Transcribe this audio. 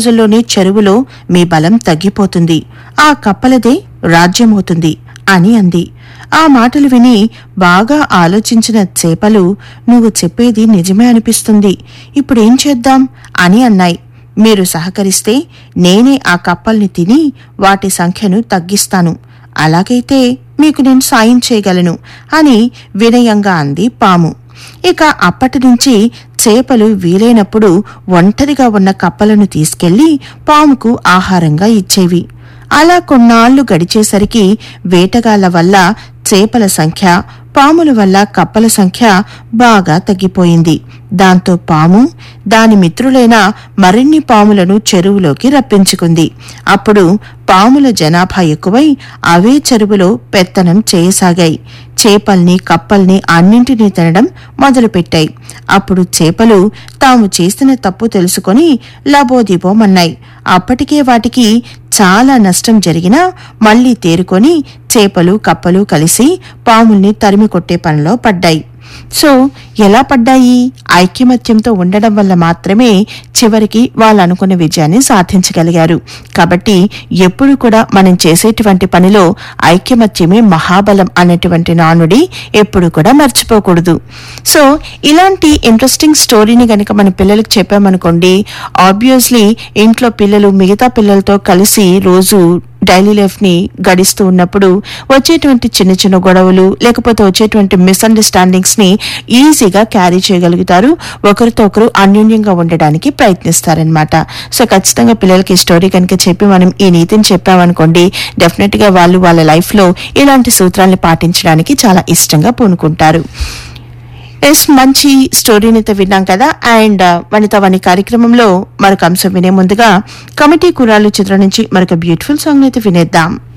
రోజుల్లోనే చెరువులో మీ బలం తగ్గిపోతుంది ఆ కప్పలదే రాజ్యమవుతుంది అని అంది ఆ మాటలు విని బాగా ఆలోచించిన చేపలు నువ్వు చెప్పేది నిజమే అనిపిస్తుంది ఇప్పుడేం చేద్దాం అని అన్నాయి మీరు సహకరిస్తే నేనే ఆ కప్పల్ని తిని వాటి సంఖ్యను తగ్గిస్తాను అలాగైతే మీకు నేను సాయం చేయగలను అని వినయంగా అంది పాము ఇక అప్పటి నుంచి చేపలు వీలైనప్పుడు ఒంటరిగా ఉన్న కప్పలను తీసుకెళ్లి పాముకు ఆహారంగా ఇచ్చేవి అలా కొన్నాళ్లు గడిచేసరికి వేటగాళ్ల వల్ల చేపల సంఖ్య పాముల వల్ల కప్పల సంఖ్య బాగా తగ్గిపోయింది దాంతో పాము దాని మిత్రులైన మరిన్ని పాములను చెరువులోకి రప్పించుకుంది అప్పుడు పాముల జనాభా ఎక్కువై అవే చెరువులో పెత్తనం చేయసాగాయి చేపల్ని కప్పల్ని అన్నింటినీ తినడం మొదలుపెట్టాయి అప్పుడు చేపలు తాము చేసిన తప్పు తెలుసుకొని లబోదిబోమన్నాయి అప్పటికే వాటికి చాలా నష్టం జరిగినా మళ్లీ తేరుకొని చేపలు కప్పలు కలిసి పాముల్ని తరిమి కొట్టే పనిలో పడ్డాయి సో ఎలా పడ్డాయి ఐక్యమత్యంతో ఉండడం వల్ల మాత్రమే చివరికి వాళ్ళు అనుకున్న విజయాన్ని సాధించగలిగారు కాబట్టి ఎప్పుడు కూడా మనం చేసేటువంటి పనిలో ఐక్యమత్యమే మహాబలం అనేటువంటి నానుడి ఎప్పుడు కూడా మర్చిపోకూడదు సో ఇలాంటి ఇంట్రెస్టింగ్ స్టోరీని గనక మన పిల్లలకు చెప్పామనుకోండి ఆబ్వియస్లీ ఇంట్లో పిల్లలు మిగతా పిల్లలతో కలిసి రోజు డైలీ లైఫ్ ని గడిస్తూ ఉన్నప్పుడు వచ్చేటువంటి చిన్న చిన్న గొడవలు లేకపోతే వచ్చేటువంటి మిస్అండర్స్టాండింగ్స్ ని ఈజీగా క్యారీ చేయగలుగుతారు ఒకరితో ఒకరు అన్యోన్యంగా ఉండడానికి ప్రయత్నిస్తారనమాట సో ఖచ్చితంగా పిల్లలకి ఈ స్టోరీ కనుక చెప్పి మనం ఈ నీతిని చెప్పామనుకోండి డెఫినెట్ గా వాళ్ళు వాళ్ళ లైఫ్ లో ఇలాంటి సూత్రాల్ని పాటించడానికి చాలా ఇష్టంగా పూనుకుంటారు ఎస్ మంచి స్టోరీని అయితే విన్నాం కదా అండ్ వనిత వాణి కార్యక్రమంలో మరొక అంశం వినే ముందుగా కమిటీ కురాలు చిత్రం నుంచి మరొక బ్యూటిఫుల్ సాంగ్ అయితే వినేద్దాం